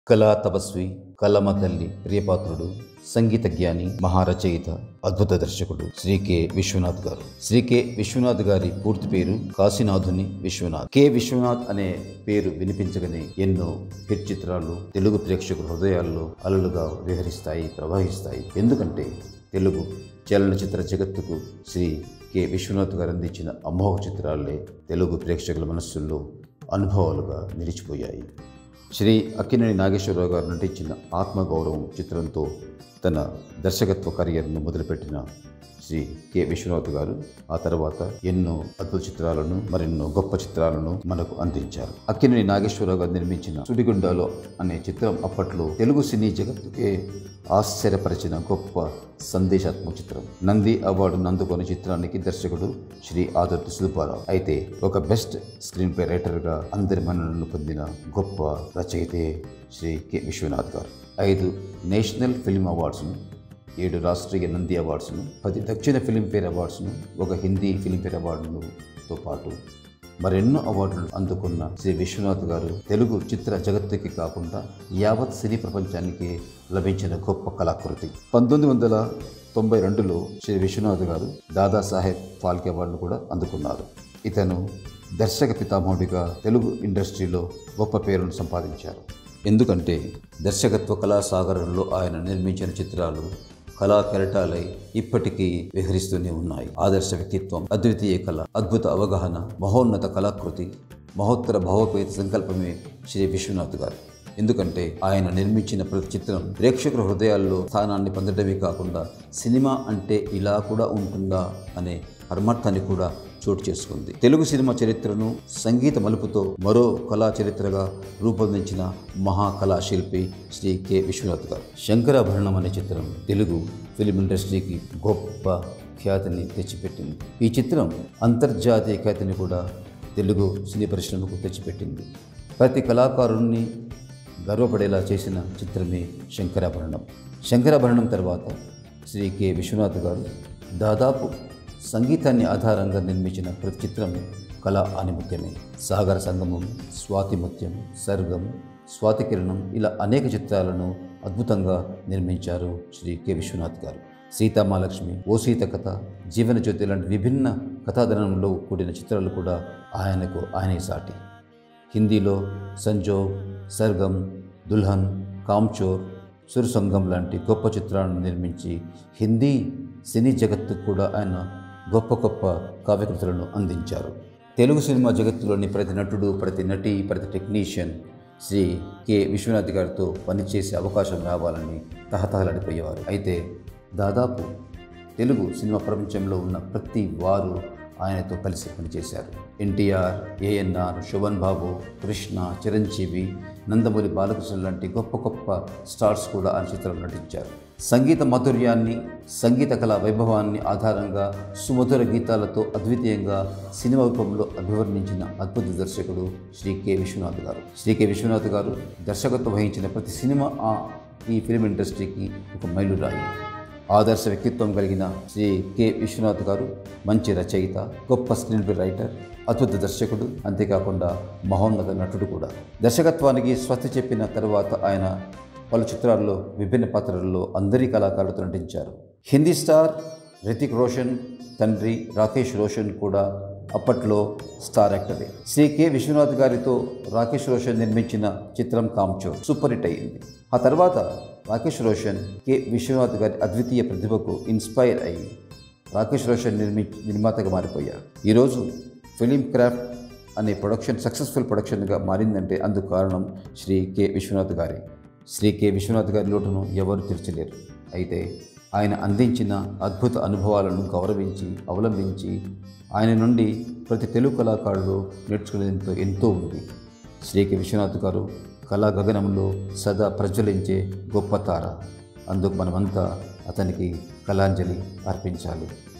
కళా తపస్వి కలమ తల్లి ప్రియపాత్రుడు సంగీత జ్ఞాని మహారచయిత అద్భుత దర్శకుడు శ్రీ కె విశ్వనాథ్ గారు శ్రీ కె విశ్వనాథ్ గారి పూర్తి పేరు కాశీనాథుని విశ్వనాథ్ కె విశ్వనాథ్ అనే పేరు వినిపించగానే ఎన్నో హిట్ చిత్రాలు తెలుగు ప్రేక్షకుల హృదయాల్లో అలలుగా విహరిస్తాయి ప్రవహిస్తాయి ఎందుకంటే తెలుగు చలనచిత్ర జగత్తుకు శ్రీ కె విశ్వనాథ్ గారు అందించిన అమోఘ చిత్రాలే తెలుగు ప్రేక్షకుల మనస్సుల్లో అనుభవాలుగా నిలిచిపోయాయి శ్రీ అక్కినేని నాగేశ్వరరావు గారు నటించిన ఆత్మగౌరవం చిత్రంతో తన దర్శకత్వ కెరియర్ను మొదలుపెట్టిన శ్రీ కె విశ్వనాథ్ గారు ఆ తర్వాత ఎన్నో అద్భుత చిత్రాలను మరెన్నో గొప్ప చిత్రాలను మనకు అందించారు అక్కినేని నాగేశ్వరరావు గారు నిర్మించిన సుడిగుండాలో అనే చిత్రం అప్పట్లో తెలుగు సినీ జగత్తుకే ఆశ్చర్యపరిచిన గొప్ప సందేశాత్మక చిత్రం నంది అవార్డును అందుకున్న చిత్రానికి దర్శకుడు శ్రీ ఆదుర్తి సుబ్బారావు అయితే ఒక బెస్ట్ స్క్రీన్ ప్లే రైటర్గా అందరి మన్ననలు పొందిన గొప్ప రచయితే శ్రీ కె విశ్వనాథ్ గారు ఐదు నేషనల్ ఫిల్మ్ అవార్డ్స్ను ఏడు రాష్ట్రీయ నంది అవార్డ్స్ను పది దక్షిణ ఫిలింఫేర్ అవార్డ్స్ను ఒక హిందీ ఫిలింఫేర్ అవార్డులతో పాటు మరెన్నో అవార్డులు అందుకున్న శ్రీ విశ్వనాథ్ గారు తెలుగు చిత్ర జగత్తుకి కాకుండా యావత్ సినీ ప్రపంచానికి లభించిన గొప్ప కళాకృతి పంతొమ్మిది వందల తొంభై రెండులో శ్రీ విశ్వనాథ్ గారు దాదాసాహెబ్ ఫాల్కే అవార్డును కూడా అందుకున్నారు ఇతను దర్శక పితామహుడిగా తెలుగు ఇండస్ట్రీలో గొప్ప పేరును సంపాదించారు ఎందుకంటే దర్శకత్వ కళాసాగరంలో ఆయన నిర్మించిన చిత్రాలు కళా కెరటాలై ఇప్పటికీ విహరిస్తూనే ఉన్నాయి ఆదర్శ వ్యక్తిత్వం అద్వితీయ కళ అద్భుత అవగాహన మహోన్నత కళాకృతి మహోత్తర భావోపేత సంకల్పమే శ్రీ విశ్వనాథ్ గారు ఎందుకంటే ఆయన నిర్మించిన ప్రతి చిత్రం ప్రేక్షకుల హృదయాల్లో స్థానాన్ని పొందడమే కాకుండా సినిమా అంటే ఇలా కూడా ఉంటుందా అనే పరమార్థాన్ని కూడా చోటు చేసుకుంది తెలుగు సినిమా చరిత్రను సంగీత మలుపుతో మరో కళా చరిత్రగా రూపొందించిన మహాకళా శిల్పి శ్రీ కె విశ్వనాథ్ గారు శంకరాభరణం అనే చిత్రం తెలుగు ఫిలిం ఇండస్ట్రీకి గొప్ప ఖ్యాతిని తెచ్చిపెట్టింది ఈ చిత్రం అంతర్జాతీయ ఖ్యాతిని కూడా తెలుగు సినీ పరిశ్రమకు తెచ్చిపెట్టింది ప్రతి కళాకారుణ్ణి గర్వపడేలా చేసిన చిత్రమే శంకరాభరణం శంకరాభరణం తర్వాత శ్రీ కె విశ్వనాథ్ గారు దాదాపు సంగీతాన్ని ఆధారంగా నిర్మించిన ప్రతి చిత్రం కళ ఆనిముత్యమే సాగర సంగమం స్వాతిముత్యం సర్గం స్వాతికిరణం ఇలా అనేక చిత్రాలను అద్భుతంగా నిర్మించారు శ్రీ కె విశ్వనాథ్ గారు సీతామాలక్ష్మి ఓ సీత కథ జీవన జ్యోతి లాంటి విభిన్న కథాధనంలో కూడిన చిత్రాలు కూడా ఆయనకు ఆయనే సాటి హిందీలో సంజోగ్ సర్గం దుల్హన్ కామ్చోర్ సురసంగం లాంటి గొప్ప చిత్రాలను నిర్మించి హిందీ సినీ జగత్తుకు కూడా ఆయన గొప్ప గొప్ప కావ్యకృతులను అందించారు తెలుగు సినిమా జగత్తులోని ప్రతి నటుడు ప్రతి నటి ప్రతి టెక్నీషియన్ శ్రీ కె విశ్వనాథ్ గారితో పనిచేసే అవకాశం రావాలని తహతహలాడిపోయేవారు అయితే దాదాపు తెలుగు సినిమా ప్రపంచంలో ఉన్న ప్రతి వారు ఆయనతో కలిసి పనిచేశారు ఎన్టీఆర్ ఏఎన్ఆర్ శోభన్ బాబు కృష్ణ చిరంజీవి నందమూరి బాలకృష్ణ లాంటి గొప్ప గొప్ప స్టార్స్ కూడా ఆయన చిత్రంలో నటించారు సంగీత మాధుర్యాన్ని సంగీత కళా వైభవాన్ని ఆధారంగా సుమధుర గీతాలతో అద్వితీయంగా సినిమా రూపంలో అభివర్ణించిన అద్భుత దర్శకుడు శ్రీ కె విశ్వనాథ్ గారు శ్రీ కె విశ్వనాథ్ గారు దర్శకత్వం వహించిన ప్రతి సినిమా ఆ ఈ ఫిలిం ఇండస్ట్రీకి ఒక మైలురాయి ఆదర్శ వ్యక్తిత్వం కలిగిన శ్రీ కె విశ్వనాథ్ గారు మంచి రచయిత గొప్ప స్క్రీన్ ప్లే రైటర్ అద్భుత దర్శకుడు అంతేకాకుండా మహోన్నత నటుడు కూడా దర్శకత్వానికి స్వస్తి చెప్పిన తర్వాత ఆయన పలు చిత్రాల్లో విభిన్న పాత్రల్లో అందరి కళాకారులతో నటించారు హిందీ స్టార్ రితిక్ రోషన్ తండ్రి రాకేష్ రోషన్ కూడా అప్పట్లో స్టార్ యాక్టరే శ్రీ కె విశ్వనాథ్ గారితో రాకేష్ రోషన్ నిర్మించిన చిత్రం కామ్చోర్ సూపర్ హిట్ అయింది ఆ తర్వాత రాకేష్ రోషన్ కె విశ్వనాథ్ గారి అద్వితీయ ప్రతిభకు ఇన్స్పైర్ అయ్యి రాకేష్ రోషన్ నిర్మి నిర్మాతగా మారిపోయారు ఈరోజు ఫిలిం క్రాఫ్ట్ అనే ప్రొడక్షన్ సక్సెస్ఫుల్ ప్రొడక్షన్గా మారిందంటే అందుకు కారణం శ్రీ కె విశ్వనాథ్ గారి శ్రీ కె విశ్వనాథ్ గారి లోటును ఎవరు తీర్చలేరు అయితే ఆయన అందించిన అద్భుత అనుభవాలను గౌరవించి అవలంబించి ఆయన నుండి ప్రతి తెలుగు కళాకారుడు నేర్చుకునేందుకు ఎంతో ఉంది శ్రీ కె విశ్వనాథ్ గారు కళా గగనంలో సదా ప్రజ్వలించే గొప్ప తార అందుకు మనమంతా అతనికి కళాంజలి అర్పించాలి